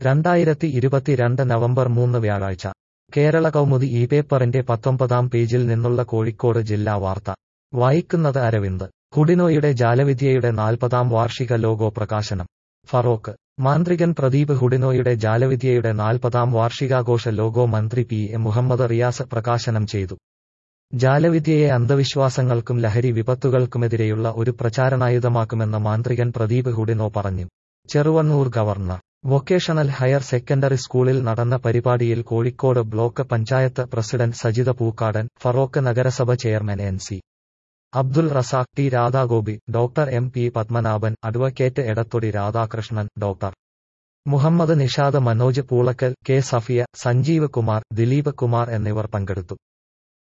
രണ്ടായിരത്തി ഇരുപത്തിരണ്ട് നവംബർ മൂന്ന് വ്യാഴാഴ്ച കേരള കൗമുദി ഈ പേപ്പറിന്റെ പത്തൊമ്പതാം പേജിൽ നിന്നുള്ള കോഴിക്കോട് ജില്ലാ വാർത്ത വായിക്കുന്നത് അരവിന്ദ് ഹുഡിനോയുടെ ജാലവിദ്യയുടെ നാൽപ്പതാം വാർഷിക ലോഗോ പ്രകാശനം ഫറോക്ക് മാന്ത്രികൻ പ്രദീപ് ഹുഡിനോയുടെ ജാലവിദ്യയുടെ നാൽപ്പതാം വാർഷികാഘോഷ ലോഗോ മന്ത്രി പി എ മുഹമ്മദ് റിയാസ് പ്രകാശനം ചെയ്തു ജാലവിദ്യയെ അന്ധവിശ്വാസങ്ങൾക്കും ലഹരി വിപത്തുകൾക്കുമെതിരെയുള്ള ഒരു പ്രചാരണായുധമാക്കുമെന്ന് മാന്ത്രികൻ പ്രദീപ് ഹുഡിനോ പറഞ്ഞു Cheruvannur governor vocational higher secondary സ്കൂളിൽ നടന്ന പരിപാടിയിൽ കോഴിക്കോട് ബ്ലോക്ക് പഞ്ചായത്ത് പ്രസിഡന്റ് സജിത പൂക്കാടൻ ഫറോക്ക് നഗരസഭ chairman N C Abdul Razak T Radhagopi doctor M P Padmanabhan advocate Edathodi Radhakrishnan doctor Muhammad Nishad Manoj Poolakkal K Safiya Sanjeev Kumar Dileep Kumar എന്നിവർ പങ്കെടുത്തു